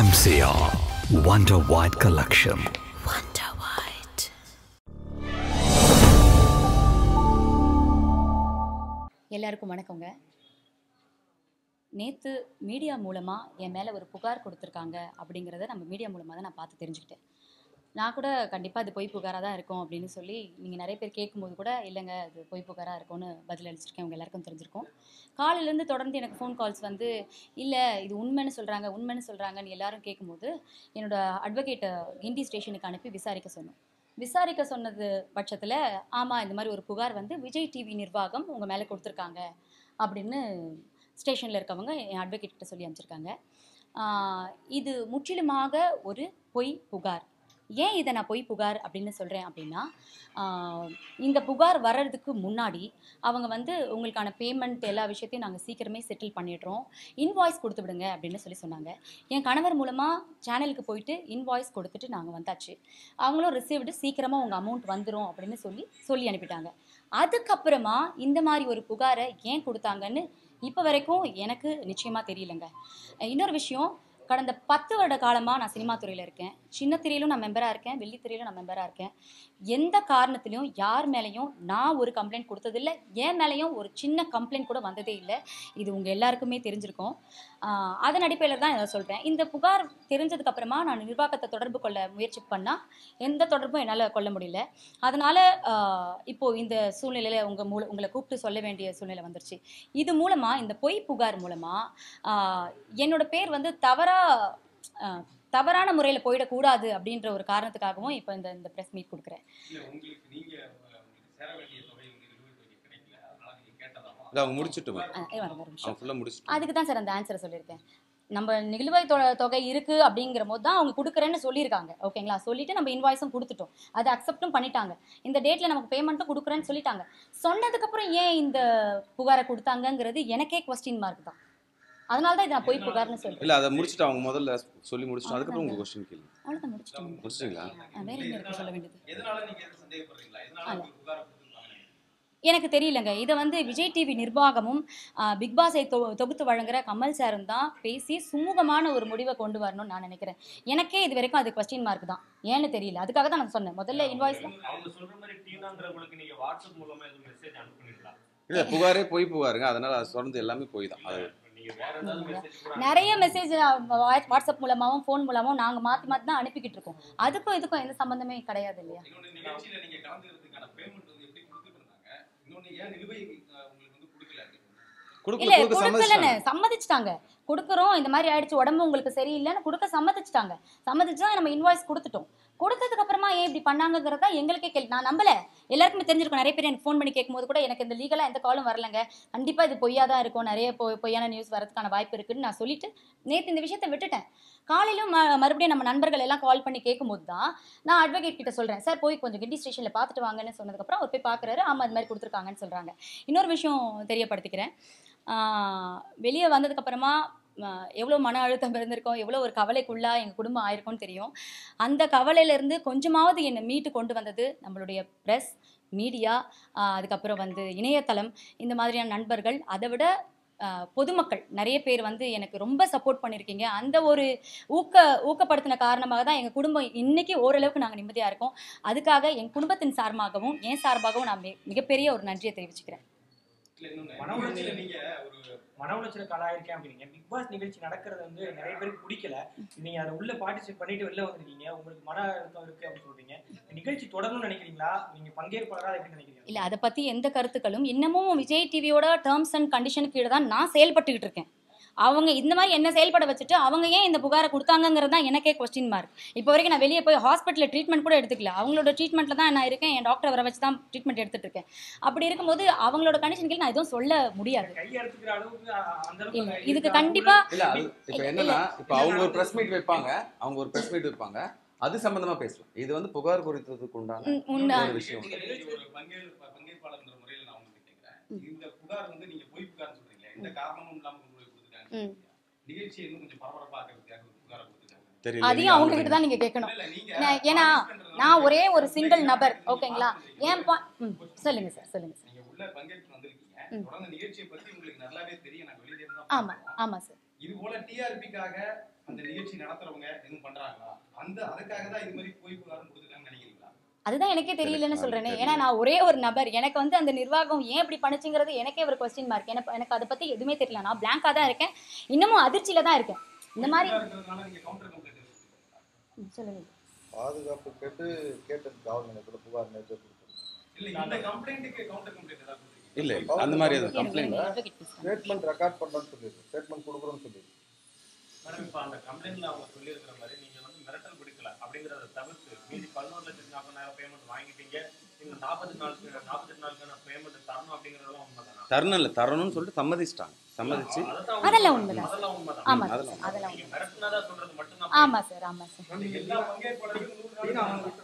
MCR Wonder White Collection. Wonder White. எல்லாருக்கும் வணக்கங்க நேற்று மீடியா மூலமாக என் மேலே ஒரு புகார் கொடுத்துருக்காங்க அப்படிங்கிறத நம்ம மீடியா மூலமாக தான் நான் பார்த்து தெரிஞ்சுக்கிட்டேன் நான் கூட கண்டிப்பாக அது பொய் புகாராக தான் இருக்கும் அப்படின்னு சொல்லி நீங்கள் நிறைய பேர் கேட்கும்போது கூட இல்லைங்க அது பொய் புகாராக இருக்கும்னு பதில் அளிச்சிருக்கேன் உங்கள் எல்லாருக்கும் தெரிஞ்சிருக்கும் காலையிலேருந்து தொடர்ந்து எனக்கு ஃபோன் கால்ஸ் வந்து இல்லை இது உண்மைன்னு சொல்கிறாங்க உண்மைன்னு சொல்கிறாங்கன்னு எல்லாரும் கேட்கும்போது என்னோட அட்வொகேட்டை கிண்டி ஸ்டேஷனுக்கு அனுப்பி விசாரிக்க சொன்னோம் விசாரிக்க சொன்னது பட்சத்தில் ஆமாம் இந்த மாதிரி ஒரு புகார் வந்து விஜய் டிவி நிர்வாகம் உங்கள் மேலே கொடுத்துருக்காங்க அப்படின்னு ஸ்டேஷனில் இருக்கவங்க என் அட்வொகேட் கிட்ட சொல்லி அனுப்பிச்சிருக்காங்க ஆஹ் இது முற்றிலுமாக ஒரு பொய் புகார் ஏன் இதை நான் பொய் புகார் அப்படின்னு சொல்கிறேன் அப்படின்னா ஆஹ் இந்த புகார் வர்றதுக்கு முன்னாடி அவங்க வந்து உங்களுக்கான பேமெண்ட் எல்லா விஷயத்தையும் நாங்கள் சீக்கிரமே செட்டில் பண்ணிடுறோம் இன்வாய்ஸ் கொடுத்து விடுங்க அப்படின்னு சொல்லி சொன்னாங்க என் கணவர் மூலமாக சேனலுக்கு போயிட்டு இன்வாய்ஸ் கொடுத்துட்டு நாங்கள் வந்தாச்சு அவங்களும் ரிசீவ்டு சீக்கிரமாக உங்கள் அமௌண்ட் வந்துடும் அப்படின்னு சொல்லி சொல்லி அனுப்பிட்டாங்க அதுக்கப்புறமா இந்த மாதிரி ஒரு புகாரை ஏன் கொடுத்தாங்கன்னு இப்போ வரைக்கும் எனக்கு நிச்சயமாக தெரியலங்க இன்னொரு விஷயம் கடந்த பத்து வருட காலமாக நான் சினிமா துறையில் இருக்கேன் சின்ன திரையிலும் நான் மெம்பராக இருக்கேன் வெள்ளி திரையிலும் நான் மெம்பராக இருக்கேன் எந்த காரணத்துலையும் யார் மேலேயும் நான் ஒரு கம்ப்ளைண்ட் கொடுத்ததில்ல என் மேலேயும் ஒரு சின்ன கம்ப்ளைண்ட் கூட வந்ததே இல்லை இது உங்கள் எல்லாருக்குமே தெரிஞ்சிருக்கும் ஆஹ் அதன் அடிப்படையில் தான் இதை சொல்கிறேன் இந்த புகார் தெரிஞ்சதுக்கு அப்புறமா நான் நிர்வாகத்தை தொடர்பு கொள்ள முயற்சி பண்ணால் எந்த தொடர்பும் என்னால் கொள்ள முடியல அதனால் இப்போது இந்த சூழ்நிலையில் உங்கள் மூல உங்களை கூப்பிட்டு சொல்ல வேண்டிய சூழ்நிலை வந்துருச்சு இது மூலமாக இந்த பொய் புகார் மூலமாக என்னோட பேர் வந்து தவறாக தவறான முறையில் போயிடக்கூடாது அப்படின்ற ஒரு காரணத்துக்காகவும் இப்போ இந்த இந்த ப்ரெஸ் மீட் கொடுக்குறேன் இல்ல உங்களுக்கு நீங்க அஹ், உங்களுக்கு சேர வேண்டிய தொகை வந்து நிலுவைத் தொகை கிடைக்கல அதனால நீங்க கேட்டதாமா இல்ல அவங்க முடிச்சுட்டுமா அஹ் இருங்க, ஒரு நிமிஷம் அவங்க ஃபுல்லா முடிச்சுட்டு அதுக்கு தான் சார் அந்த ஆன்சரை சொல்லியிருக்கேன் நம்ம நிலுவைத் தொ தொகை இருக்குது அப்படிங்கிற போது தான் அவங்க கொடுக்குறேன்னு சொல்லியிருக்காங்க ஓகேங்களா சொல்லிட்டு நம்ம இன்வாய்ஸும் கொடுத்துட்டோம் அதை அக்செப்டும் பண்ணிட்டாங்க இந்த டேட்டில் நமக்கு பேமெண்ட்டும் கொடுக்குறேன்னு சொல்லிட்டாங்க சொன்னதுக்கப்புறம் ஏன் இந்த புகாரை கொடுத்தாங்கங்கிறது எனக்கே கொஸ்டின் மார்க் தான் அதனால தான் இதை நான் பொய் புகார்னு சொல்றேன் இல்ல அதை முடிச்சுட்டு அவங்க முதல்ல சொல்லி முடிச்சுட்டு அதுக்கப்புறம் உங்க கொஸ்டின் கேள்வி அவ்வளோதான் முடிச்சிட்டோம் முடிச்சிட்டீங்களா வேற என்ன இருக்கு சொல்ல வேண்டியது எதனால நீங்க எதுவும் சந்தேகப்படுறீங்களா எதனால ஆமா. உங்களுக்கு புகார் கொடுத்துருக்காங்க எனக்கு தெரியலங்க இதை வந்து விஜய் டிவி நிர்வாகமும் ஆஹ், பிக் பாஸை தொ தொகுத்து வழங்குற கமல் சாரும் தான் பேசி சுமூகமான ஒரு முடிவை கொண்டு வரணும்னு நான் நினைக்கிறேன் எனக்கே இது வரைக்கும் அது கொஸ்டின் மார்க் தான் ஏன்னு தெரியல அதுக்காக தான் நான் சொன்னேன் முதல்ல இன்வாய்ஸ் அவங்க சொல்ற மாதிரி டீனான்றவங்களுக்கு நீங்க வாட்ஸ்அப் மூலமா எதுவும் மெசேஜ் அனுப்புனீங்களா இல்ல புகாரே போய் புகாருங்க அதனால அது தொடர்ந்து எல்லாமே போய் தான் அது நீங்க வேற ஏதாவது மெசேஜ் கூட நிறைய மெசேஜ் வாட்ஸ்அப் மூலமாகவும் ஃபோன் மூலமாகவும் நாங்கள் மாற்றி மாற்றி தான் அனுப்பிக்கிட்டு இருக்கோம் அதுக்கும் இதுக்கும் எந்த சம்மந்தமே கிடையாது இல்லையா இன்னொன்னு நிகழ்ச்சியில நீங்க கலந்துக்கிறதுக்கான பேமெண்ட் வந்து எப்படி கொடுத்துட்டு இருந்தாங்க இன்னொன்னு ஏன் நிலுவை அஹ், உங்களுக்கு வந்து கொடுக்கல கொடுக்க இல்ல கொடுக்க கொடுக்கலன்னு சம்மதிச்சாங்க சம்மதிச்சிட்டாங்க கொடுக்குறோம் இந்த மாதிரி ஆயிடுச்சு உடம்பு உங்களுக்கு சரியில்லைன்னு கொடுக்க சம்மதிச்சிட்டாங்க சம்மதிச்சு தான் நம்ம இன்வாய்ஸ் கொடுத்துட்டோம் கொடுத்ததுக்கு அப்புறமா ஏன் இப்படி பண்ணாங்கங்கிறது தான் எங்களுக்கே கேள்வி நான் நம்பல எல்லாருக்குமே தெரிஞ்சிருக்கும் நிறைய பேர் எனக்கு ஃபோன் பண்ணி கேட்கும்போது கூட எனக்கு இந்த லீகலாக எந்த காலும் வரலங்க கண்டிப்பா இது பொய்யா தான் இருக்கும் நிறைய பொய் பொய்யான நியூஸ் வரதுக்கான வாய்ப்பு இருக்குன்னு நான் சொல்லிட்டு நேற்று இந்த விஷயத்தை விட்டுட்டேன் காலையிலும் ம- மறுபடியும் நம்ம நண்பர்கள் எல்லாம் கால் பண்ணி கேட்கும்போது தான் நான் அட்வொகேட் கிட்ட சொல்றேன் சார் போய் கொஞ்சம் கிண்டி ஸ்டேஷனில் பார்த்துட்டு வாங்கன்னு சொன்னதுக்கப்புறம் அவர் போய் பார்க்குறாரு ஆமாம் இது மாதிரி கொடுத்துருக்காங்கன்னு சொல்றாங்க இன்னொரு விஷயம் தெரியப்படுத்திக்கிறேன் வெளியே வந்ததுக்கப்புறமா எவ்வளோ மன அழுத்தம் இருந்திருக்கோம் எவ்வளோ ஒரு கவலைக்குள்ளா எங்கள் குடும்பம் ஆயிருக்கும்னு தெரியும் அந்த கவலையிலேருந்து கொஞ்சமாவது என்னை மீட்டு கொண்டு வந்தது நம்மளுடைய ப்ரெஸ் மீடியா அதுக்கப்புறம் வந்து இணையதளம் இந்த மாதிரியான நண்பர்கள் அதை விட ஆஹ், பொதுமக்கள் நிறைய பேர் வந்து எனக்கு ரொம்ப சப்போர்ட் பண்ணியிருக்கீங்க அந்த ஒரு ஊக்க ஊக்கப்படுத்தின காரணமாக தான் எங்கள் குடும்பம் இன்னைக்கு ஓரளவுக்கு நாங்கள் நிம்மதியாக இருக்கோம் அதுக்காக என் குடும்பத்தின் சார்பாகவும் என் சார்பாகவும் நான் மி- மிகப்பெரிய ஒரு நன்றியை தெரிவிச்சுக்கிறேன் இல்ல இன்னொன்னு மன நிகழ்ச்சியில உளைச்சல் நீங்க ஒரு மன உளைச்சலுக்கு ஆளாயிருக்கேன் அப்படிங்க பிக் பாஸ் நிகழ்ச்சி நடக்கிறது வந்து நிறைய பேருக்கு பிடிக்கல நீங்க அதை உள்ள பார்ட்டிசிபேட் பண்ணிட்டு வெளில வந்திருக்கீங்க உங்களுக்கு மன அழுத்தம் இருக்கு அப்படின்னு சொல்றீங்க இந்த நிகழ்ச்சி தொடரணும்னு நினைக்கிறீங்களா நீங்க பங்கேற்பாளரா எப்படி நினைக்கிறீங்க இல்லை அதை பற்றி எந்த கருத்துக்களும் இன்னமும் விஜய் டிவியோட டேர்ம்ஸ் அண்ட் கண்டிஷன் கீழே தான் நான் செயல்பட்டுக்கிட்டு இருக்கேன் அவங்க இந்த மாதிரி என்ன செயல்பட வச்சுட்டு அவங்க ஏன் இந்த புகாரை கொடுத்தாங்கங்கிறது தான் எனக்கே கொஸ்டின் மார்க் இப்போ வரைக்கும் நான் வெளியே போய் ஹாஸ்பிட்டலில் ட்ரீட்மெண்ட் கூட எடுத்துக்கல அவங்களோட ட்ரீட்மெண்ட்டில் தான் நான் இருக்கேன் என் டாக்டர் வர வச்சு தான் ட்ரீட்மெண்ட் எடுத்துட்டு இருக்கேன் அப்படி இருக்கும்போது அவங்களோட கண்டிஷன் கீழே நான் எதுவும் சொல்ல முடியாது கை எடுத்துக்கிற அளவுக்கு அஹ், அந்த இல்லை அளவுக்கு இதுக்கு இருக்கா? கண்டிப்பா இல்ல அது இப்ப என்னன்னா இப்ப அவங்க ஒரு பிரஸ் மீட் வைப்பாங்க அவங்க ஒரு பிரஸ் மீட் வைப்பாங்க அது சம்பந்தமா பேசலாம் இது வந்து புகார் குறித்ததுக்கு உண்டான ம், உண்மை ஒரு விஷயம் நீங்க நீங்க ஒரு பங்கேற் பங்கேற்பாளர்ன்ற முறையில நான் உங்களுக்கு கேட்கிறேன் இந்த புகார் வந்து நீங்க பொய் புகார்னு சொல்றீங்களே இந்த காரணமும் இல்லாம கொண்டு போய் கொடுத்துருக்காங்க ம். நிகழ்ச்சியை இன்னும் கொஞ்சம் பரபரப்பாக்குறதுக்காக ஒரு புகாரை கொடுத்துருக்காங்க தெரியல அதையும் நீங்க அவங்க அவங்க கிட்ட தான் நீங்கள் கேட்கணும் இல்ல, நீங்க நான் ஏன்னா participant நான் ஒரே ஒரு வந்து சிங்கிள் நீங்க நபர் வந்து ஓகேங்களா பார்த்துருக்கீங்க. ஏன் பா ம் சொல்லுங்க சார் சொல்லுங்க சார் நீங்க உள்ள பங்கேற்று வந்திருக்கீங்க ம். தொடர்ந்து நிகழ்ச்சியை பத்தி உங்களுக்கு நல்லாவே தெரியும் நாங்க வெளியில இருந்து தான் ஆமா பார்க்கிறோம். ஆமா சார் இது போல டிஆர்பிக்காக அந்த நிகழ்ச்சி நடத்துறவங்க எதுவும் பண்றாங்களா அந்த அதுக்காக தான் இது மாதிரி போய் புகாரும் கொடுத்துருக்காங்கன்னு நினைக்கிறீங்களா அதுதான் எனக்கே தெரியலன்னு அது சொல்றேனே தெரியல. ஏன்னா நான் ஒரே ஒரு நபர் எனக்கு வந்து அந்த நிர்வாகம் ஏன் இப்படி பண்ணுச்சுங்கிறது எனக்கே ஒரு கொஸ்டின் மார்க் எனக்கு எனக்கு அதை பத்தி எதுவுமே தெரியல நான் பிளாங்கா தான் இருக்கேன் இன்னமும் அதிர்ச்சியில தான் இருக்கேன் இந்த மாதிரி புகார் இருக்கிறதுனால நீங்க கவுண்டர் கம்ப்ளைண்ட் ம், சொல்லுங்க பாதுகாப்பு கேட்டு கேட்டது காவல் நிலையத்தில் புகார் நேற்று கொடுத்தோம் இல்ல இந்த கம்ப்ளைண்ட்டுக்கு கவுண்டர் கம்ப்ளைண்ட் ஏதாவது கொடுத்துருக்கீங்களா? இல்ல இல்ல அந்த மாதிரி எதுவும் எனக்கு கம்ப்ளைண்ட் வேணும், advocate பேசுறாங்க. ஸ்டேட்மெண்ட் ரெக்கார்ட் பண்ணுறோன்னு சொல்லிடுது ஸ்டேட்மெண்ட் கொடுக்குறோன்னு சொல்லிடுது மேடம் இப்போ அந்த கம்ப்ளைண்ட்ல அவங்க சொல்லியிருக்கிற மாதிரி நீங்க வந்து மிரட்டல் பிடிக்கல அப்படிங்கறத தவிர்த்து மீதி பதினோரு லட்சத்தி நாற்பதாயிரம் பேமெண்ட் வாங்கிட்டீங்க இந்த நாற்பத்தி நாலுக்கு நாற்பத்தெட்டு நாளுக்கான பேமெண்ட் தரணும் அப்படிங்கறதெல்லாம் உண்மைதானா தரணும் இல்ல தரணும்னு சொல்லிட்டு சம்மதிச்சிட்டாங்க சம்மதிச்சு அதெல்லாம் அதெல்லாம் உண்மை- உண்மைதான். அதெல்லாம் உண்மைதான் ஆமா சார் அதெல்லாம் அதெல்லாம் நீங்க உண்மை. மிரட்டினதா சொல்றது மட்டும்தான் ஆமா சார் ஆமா சார் நீங்க எல்லா பங்கேற்பாளர்களுக்கும் நூறு நாள் எல்லாத்துக்கும்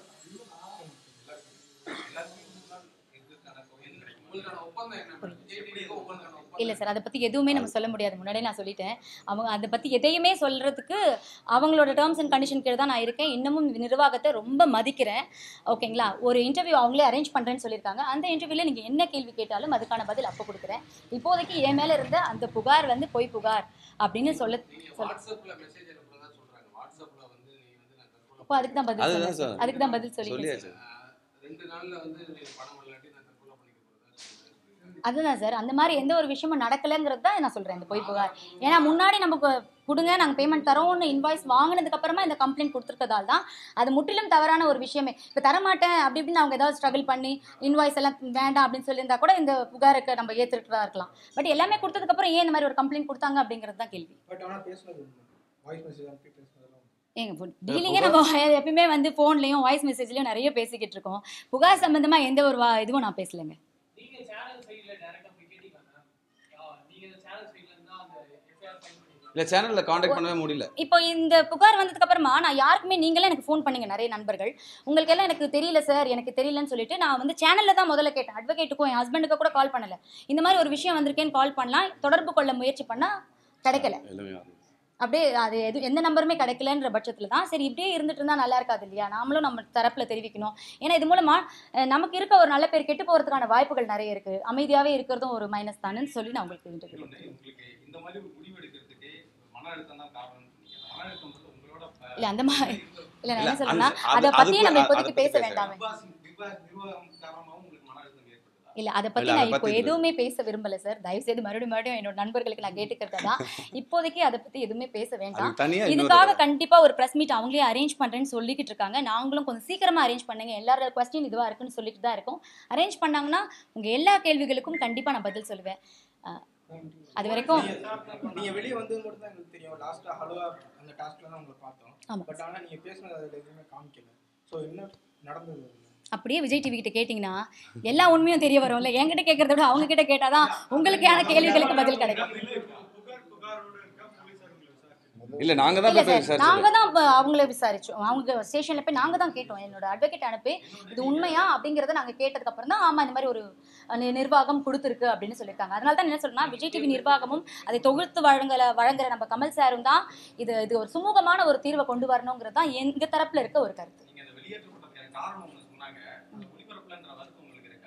நூறு நாள் இதுக்கான தொகை கிடைக்குமா? எப்படி இது ஒப்பந்தம் இல்ல சார் அதை பத்தி எதுவுமே நம்ம சொல்ல முடியாது முன்னாடியே நான் சொல்லிட்டேன் அவங்க அதை பத்தி எதையுமே சொல்றதுக்கு அவங்களோட டேர்ம்ஸ் அண்ட் கண்டிஷன் கீழே தான் நான் இருக்கேன் இன்னமும் நிர்வாகத்தை ரொம்ப மதிக்கிறேன் ஓகேங்களா ஒரு இன்டர்வியூ அவங்களே அரேஞ்ச் பண்றேன்னு சொல்லியிருக்காங்க அந்த இன்டர்வியூல நீங்க என்ன கேள்வி கேட்டாலும் அதுக்கான பதில் அப்போ கொடுக்குறேன் இப்போதைக்கு என் மேல இருந்த அந்த புகார் வந்து பொய் புகார் அப்படின்னு சொல்ல சொல்ல வாட்ஸ்அப்ல மெசேஜ் அனுப்புறதா சொல்றாங்க வாட்ஸ்அப்ல வந்து நீ வந்து நான் தற்கொலை அப்போ அதுக்கு தான் பதில் அதுதான் சொன்னேன் சார். அதுக்கு தான் பதில் சொல்லி சொல்லியாச்சு ஆஹ் ரெண்டு நாள்ல வந்து நீ பணம் இல்லாட்டி நான் தற்கொலை பண்ணிக்க போறதா சொல்லிருக்காங்க அதுதான் சார் அந்த மாதிரி எந்த ஒரு விஷயமும் நடக்கலைங்கிறது தான் நான் சொல்றேன் இந்த பொய் புகார் ஏன்னா முன்னாடி நமக்கு கொடுங்க நாங்கள் பேமெண்ட் தரோம்னு இன்வாய்ஸ் வாங்கினதுக்கு அப்புறமா இந்த கம்ப்ளைண்ட் கொடுத்துருக்கதால் தான் அது முற்றிலும் தவறான ஒரு விஷயமே இப்போ தரமாட்டேன் அப்படி இப்படின்னு அவங்க ஏதாவது ஸ்ட்ரகிள் பண்ணி இன்வாய்ஸ் எல்லாம் வேண்டாம் அப்படின்னு சொல்லியிருந்தா கூட இந்த புகாருக்கு நம்ம ஏற்றுக்கிட்டதா இருக்கலாம் பட் எல்லாமே கொடுத்ததுக்கப்புறம் ஏன் இந்த மாதிரி ஒரு கம்ப்ளைண்ட் கொடுத்தாங்க அப்படிங்கிறது தான் கேள்வி பட் ஆனால் பேசுனது வாய்ஸ் மெசேஜ் அனுப்பி பேசுனதெல்லாம் ஏங்க டீலிங்கே நம்ம எப்பயுமே வந்து ஃபோன்லேயும் வாய்ஸ் மெசேஜ்லையும் நிறைய பேசிக்கிட்டு இருக்கோம் புகார் சம்மந்தமாக எந்த ஒரு வா- இதுவும் நான் பேசலைங்க நீங்க சேனல் சைடுல டைரக்டா போய் கேட்டீங்களா நீங்க சேனல் சைடுல இருந்தா அந்த எஃப்ஐஆர் ஃபைல் பண்ணீங்களா இல்ல சேனல்ல காண்டாக்ட் பண்ணவே முடியல இப்போ இந்த புகார் வந்ததுக்கு அப்புறமா நான் யாருக்குமே நீங்களே எனக்கு ஃபோன் பண்ணீங்க நிறைய நண்பர்கள் உங்களுக்கு எல்லாம் எனக்கு தெரியல சார் எனக்கு தெரியலன்னு சொல்லிட்டு நான் வந்து சேனல்ல தான் முதல்ல கேட்டேன் அட்வொகேட்டுக்கும் என் ஹஸ்பண்டுக்கு கூட கால் பண்ணல இந்த மாதிரி ஒரு விஷயம் வந்திருக்கேன்னு கால் பண்ணலாம் தொடர்பு கொள்ள முயற்சி பண்ணா கிடைக்கல எல்லாமே அது. அப்படியே அது எது எந்த நம்பருமே கிடைக்கலன்ற பட்சத்தில் தான் சரி இப்படியே இருந்துட்டு இருந்தா நல்லா இருக்காது இல்லையா நாமளும் நம்ம தரப்புல தெரிவிக்கணும் ஏன்னா இது மூலமா அஹ், நமக்கு இருக்க ஒரு நல்ல பேர் கெட்டு போறதுக்கான வாய்ப்புகள் நிறைய இருக்கு அமைதியாவே இருக்கிறதும் ஒரு மைனஸ் தானேன்னு சொல்லி நான் உங்களுக்கு இன்டர்வியூ இன்னொன்னு, உங்களுக்கு இந்த மாதிரி ஒரு முடிவு எடுக்கிறதுக்கு மன அழுத்தம் தான் காரணம்னு சொன்னீங்க மன அழுத்தம் வந்து உங்களோட ப- இல்ல அந்த மாதிரி இல்ல நான் இல்ல, என்ன சொல்றேன்னா அந்த- அது- அதை பத்தியே அதுக்கு- நம்ம அதை இப்போதைக்கு பத்தி பேச பேச வேண்டாமே நிர்வாகம் நிர்வாக- நிர்வாகம் காரணமாகவும் உங்களுக்கு மன அழுத்தம் ஏற்படுதா இல்ல அதை பத்தி இல்ல, நான் அதை இப்போ பத்தி எதுவுமே பேச விரும்பல சார் தயவு செய்து மறுபடியும் மறுபடியும் என்னோட நண்பர்களுக்கு நான் கேட்டுக்கிறது தான் இப்போதைக்கு அதை பத்தி எதுவுமே பேச வேண்டாம் அதுக்கு தனியா இன்னொரு இதுக்காக கண்டிப்பா ஒரு பிரஸ் மீட் அவங்களே அரேஞ்ச் பண்றேன்னு சொல்லிக்கிட்டு இருக்காங்க நாங்களும் கொஞ்சம் சீக்கிரமா அரேஞ்ச் பண்ணுங்க எல்லாரோட கொஸ்டின் இதுவா இருக்குன்னு சொல்லிட்டு தான் இருக்கோம் அரேஞ்ச் பண்ணாங்கன்னா உங்க எல்லா கேள்விகளுக்கும் கண்டிப்பா நான் பதில் சொல்லுவேன் அஹ், அது வரைக்கும் நீங்க வெளியே வந்தது மட்டும் தான் எங்களுக்கு தெரியும் லாஸ்டா ஹலோவா அந்த டாஸ்க்ல தான் உங்களை பார்த்தோம் ஆமா. பட் ஆனா நீங்க பேசுனது அதுல எதுவுமே காமிக்கல சோ என்ன நடந்தது அதுல? அப்படியே விஜய் டிவி கிட்ட கேட்டிங்கன்னா எல்லா உண்மையும் தெரிய வரும்ல என்கிட்ட கேட்கறத விட அவங்க கிட்ட கேட்டாதான் உங்களுக்கான கேள்விகளுக்கு பதில் கிடைக்கும் புகார் புகாரோட இருக்கா போலீசார் உங்களை விசாரிச்சு இல்ல நாங்க தான் இல்ல போய் சார் விசாரிச்சோம் நாங்க தான் இப்ப அவங்கள விசாரிச்சோம் அவங்க ஸ்டேஷன்ல போய் நாங்க தான் கேட்டோம் என்னோட அட்வொகேட் அனுப்பி இது உண்மையா அப்படிங்கறத நாங்க கேட்டதுக்கு அப்புறம் தான் ஆமா இந்த மாதிரி ஒரு அஹ், நி- நிர்வாகம் கொடுத்துருக்கு அப்படின்னு சொல்லியிருக்காங்க அதனால தான் என்ன சொல்றேன்னா விஜய் டிவி நிர்வாகமும் அதை தொகுத்து வழங்கல வழங்குற நம்ம கமல் சாரும் தான் இது இது ஒரு சுமூகமான ஒரு தீர்வை கொண்டு வரணுங்கிறது தான் எங்க தரப்புல இருக்க ஒரு கருத்து நீங்க அந்த வெளியேற்றப்பட்டதுக்கான காரணம் ஒண்ணு சொன்னாங்க அந்த ஒளிபரப்புலன்ற வருத்தம் உங்களுக்கு இருக்கா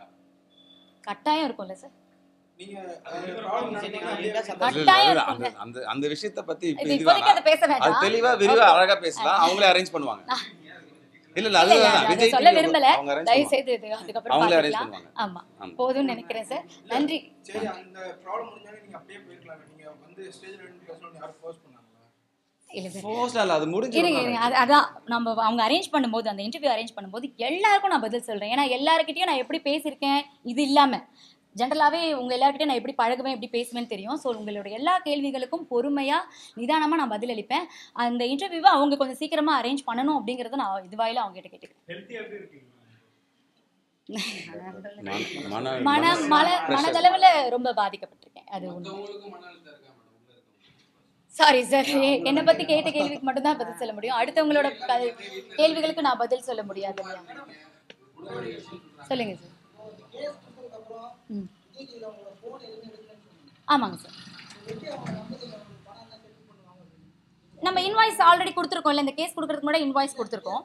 கட்டாயம் இருக்கும்ல சார் நீங்க அது problem நடந்ததுன்னா அப்படியே இல்ல, கட்டாயம் இல்ல, இருக்கும்ல. அந்த அந்த அந்த விஷயத்த பத்தி இப்ப இது இது இப்போதைக்கு அதை வேணாம். பேச அது வேண்டாம் தெளிவா விரிவா அழகா பேசலாம் அவங்களே அரேஞ்ச் பண்ணுவாங்க இல்ல இல்ல இல்ல, இல்ல, அதுதான் அதை விஜய் சொல்ல TV விரும்பல அவங்க arrange தயவு பண்ணுவாங்க. செய்து இது அதுக்கப்புறம் அவங்களே அரேஞ்ச் பார்த்துக்கலாம் பண்ணுவாங்க ஆமா ஆமா. போதும்னு நினைக்கிறேன் சார் நன்றி சரி அந்த ப்ராப்ளம் முடிஞ்சாலே நீங்க அப்படியே போயிருக்கலாம் நீங்க வந்து ஸ்டேஜ்ல இருந்து பேசணும்னு யாரும் ஃபோர்ஸ் பண்ணாங்களா இல்ல சார் Forced இல்ல அது முடிஞ்சு இருங்க இருங்க அது அதான் நம்ம அவங்க அரேஞ்ச் பண்ணும்போது அந்த இன்டர்வியூ அரேஞ்ச் பண்ணும்போது எல்லாருக்கும் நான் பதில் சொல்றேன் ஏன்னா எல்லாருக்கிட்டையும் நான் எப்படி பேசியிருக்கேன் இது இல்லாம ஜென்ரலாகவே உங்க எல்லாருக்கிட்டையும் நான் எப்படி பழகுவேன் எப்படி பேசுவேன்னு தெரியும் ஸோ உங்களோட எல்லா கேள்விகளுக்கும் பொறுமையா நிதானமா நான் பதிலளிப்பேன் அந்த இன்டர்வியூவை அவங்க கொஞ்சம் சீக்கிரமா அரேஞ்ச் பண்ணணும் அப்படிங்கறத நான் இதுவாயில அவங்க கிட்ட கேட்டுக்கிறேன் ஹெல்த்தியா எப்படி இருக்கீங்க மன- மன மன மனசு- மல pressure. மனதளவுல ரொம்ப பாதிக்கப்பட்டிருக்கேன் அது உண்மை மத்தவங்களுக்கும் மன அழுத்தம் இருக்கா மேடம் உள்ள இருக்கவங்களுக்கு சாரி சார் என்னை பத்தி கேட்ட கேள்விக்கு மட்டும் தான் பதில் சொல்ல முடியும் அடுத்தவங்களோட க- கேள்விகளுக்கு நான் பதில் சொல்ல முடியாது இல்லையா சொல்லுங்க சார் ம் ஆமாங்க சார் நம்ம இன்வாய்ஸ் ஆல்ரெடி கொடுத்துருக்கோம்ல இந்த கேஸ் கொடுக்கறதுக்கு முன்னாடி இன்வாய்ஸ் கொடுத்துருக்கோம்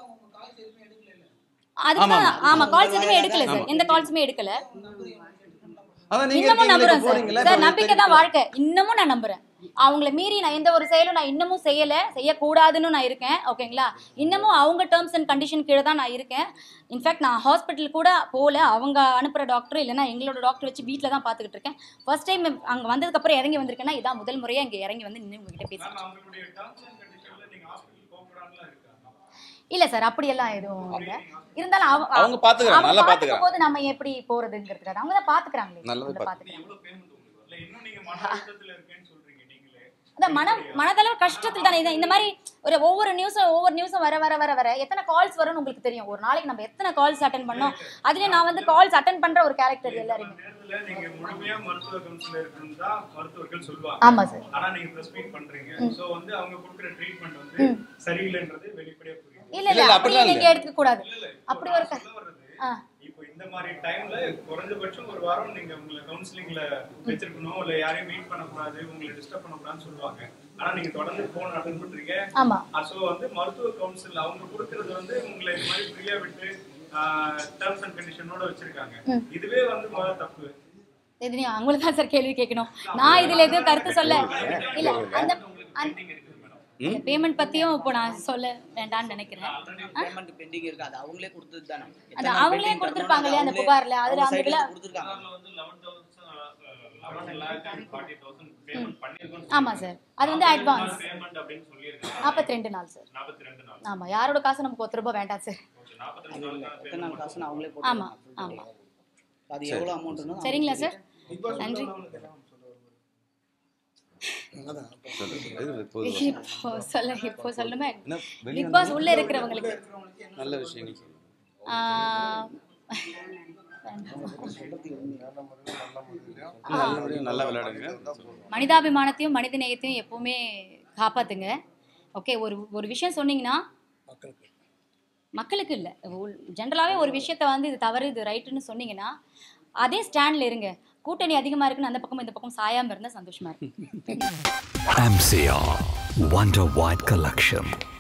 அதுதான் ஆமா, ஆமா கால்ஸ் எதுவுமே எடுக்கல சார் எந்த கால்ஸுமே எடுக்கல அதான் நீங்க இன்னமும் இருக்கீங்களே, நம்புறேன் இப்ப சார் போறீங்களே, சார் இப்ப நம்பிக்கை தான் தெரியும். வாழ்க்கை இன்னமும் நான் நம்புறேன் அவங்கள மீறி நான் எந்த ஒரு செயலும் நான் இன்னமும் செய்யலை செய்யக்கூடாதுன்னு நான் இருக்கேன் ஓகேங்களா இன்னமும் அவங்க டேர்ம்ஸ் அண்ட் கண்டிஷன் கீழே தான் நான் இருக்கேன் இன்ஃபேக்ட் நான் ஹாஸ்பிட்டல் கூட போகல அவங்க அனுப்புகிற டாக்டர் இல்லைன்னா எங்களோட டாக்டர் வச்சு வீட்டில் தான் பார்த்துக்கிட்டு இருக்கேன் ஃபர்ஸ்ட் டைம் அங்கே வந்ததுக்கப்புறம் இறங்கி வந்திருக்கேன்னா இதான் முதல் முறையாக இங்கே இறங்கி வந்து நின்று உங்ககிட்ட பேசுகிறேன் மேம் அவங்களுடைய டேர்ம்ஸ் அண்ட் கண்டிஷன்ல நீங்க ஹாஸ்பிட்டல் போகக்கூடாதுலாம் இருக்கா இல்லை சார் அப்படியெல்லாம் எதுவும் இல்லை இருந்தாலும் அவ- அவங்க பாத்துக்கிறாங்க, அவங்க நல்லா பார்த்துக்கும் போது நம்ம எப்படி போறதுங்கிறதுக்காக அவங்க தான் பாத்துக்கிறாங்களே நல்லாவே நம்மள பாத்து- பாத்துக்கிறாங்க எவ்வளவு பேமெண்ட் உங்களுக்கு இல்ல இன்னும் நீங்க மன அழுத்தத்துல இருக்கேன்னு சொல்றீங்க நீங்களே அதான் மனம் மனதளவு கஷ்டத்தில் தானே இது இந்த மாதிரி ஒரு ஒவ்வொரு நியூஸும் ஒவ்வொரு நியூஸும் வர வர வர வர எத்தனை கால்ஸ் வரும்னு உங்களுக்கு தெரியும் ஒரு நாளைக்கு நம்ம எத்தனை கால்ஸ் அட்டன் பண்ணோம் அதுலயும் நான் வந்து கால்ஸ் அட்டன் பண்ற ஒரு கேரக்டர் எல்லாருமே நேரத்துல நீங்க முழுமையா மருத்துவ கவுன்சிலர் இருக்குன்னு தான் மருத்துவர்கள் சொல்லுவாங்க ஆமா சார் ஆனா நீங்க பிரஸ் மீட் பண்றீங்க சோ வந்து அவங்க கொடுக்குற ட்ரீட்மெண்ட் வந்து சரியில்லைன்றது வெளிப்படையா புரியுது இல்ல இல்ல, இல்ல இல்ல, அப்படியே அப்படிலாம் நீங்க இல்ல. எடுத்துக்க கூடாது இல்ல, இல்ல, இப்போ அப்படி நான் ஒரு க- சொல்ல வர்றது, ஆ. இப்போ இந்த மாதிரி டைம்ல குறைஞ்சபட்சம் ஒரு வாரம் நீங்க உங்களை கவுன்சிலிங்ல வச்சிருக்கணும் இல்ல யாரையும் மீட் பண்ணக்கூடாது உங்களை டிஸ்டர்ப் பண்ணக்கூடாதுன்னு சொல்லுவாங்க ஆனா நீங்க தொடர்ந்து போன் அட்டன் பண்றீங்க ஆமா சோ வந்து மருத்துவ கவுன்சில் அவங்க கொடுக்கறது வந்து உங்களை இந்த மாதிரி ஃப்ரீயா விட்டு டேர்ம்ஸ் அண்ட் கண்டிஷனோட வச்சிருக்காங்க இதுவே வந்து முதல்ல தப்பு இது நீ அவங்களுக்கு தான் சார் கேள்வி கேட்கணும் நான் இதுல எதுவும் கருத்து சொல்ல இல்ல அந்த அந்த பேமெண்ட் பத்தியும் இப்போ நான் சொல்ல வேண்டாம்னு நினைக்கிறேன் பேமெண்ட் பெண்டிங் இருக்கு அது அவங்களே கொடுத்தது தானே அது அவங்களே கொடுத்திருப்பாங்க இல்லையா அந்த புகார்ல அதுல அந்த இதுல கொடுத்துருக்காங்க அதுல வந்து eleven thousand eleven lakh and forty thousand payment பண்ணிருக்கோம் ஆமா சார் அது வந்து அட்வான்ஸ் பேமெண்ட் அப்படின்னு சொல்லியிருக்காங்க நாற்பத்தி ரெண்டு நாள் சார் நாற்பத்தி ரெண்டு நாள் ஆமா யாரோட காசு நமக்கு ஒத்து ரூபாய் வேண்டாம் சார் நாற்பத்தி அது ரெண்டு இல்லை நாள் எத்தனை நாள் காசுன்னு அவங்களே ஆமா போட்டுருக்காங்க ஆமா அது எவ்வளோ அமௌண்ட்னு சரிங்களா சார் நன்றி சொல்லு. இது போதும். இப்போ சொல்ல இப்போ சொல்லணுமே என்ன வெளிய பிக் பாஸ் உள்ள இருக்கிறவங்களுக்கு நல்ல விஷயங்கள் சொல்லு. ஆஹ், நல்ல முறையில் நல்லா விளையாடுங்க மனிதாபிமானத்தையும் மனித நேயத்தையும் எப்பவுமே காப்பாத்துங்க ஓகே ஒரு ஒரு விஷயம் சொன்னீங்கன்னா மக்களுக்கு இல்லை ஜென்ரலாகவே ஒரு விஷயத்த வந்து இது தவறு இது ரைட்டுன்னு சொன்னீங்கன்னா அதே ஸ்டாண்ட்ல இருங்க கூட்டணி அதிகமா இருக்குன்னு அந்த பக்கம் இந்த பக்கம் சாயாம இருந்தா சந்தோஷமா இருக்கும் MCR Wonder White Collection.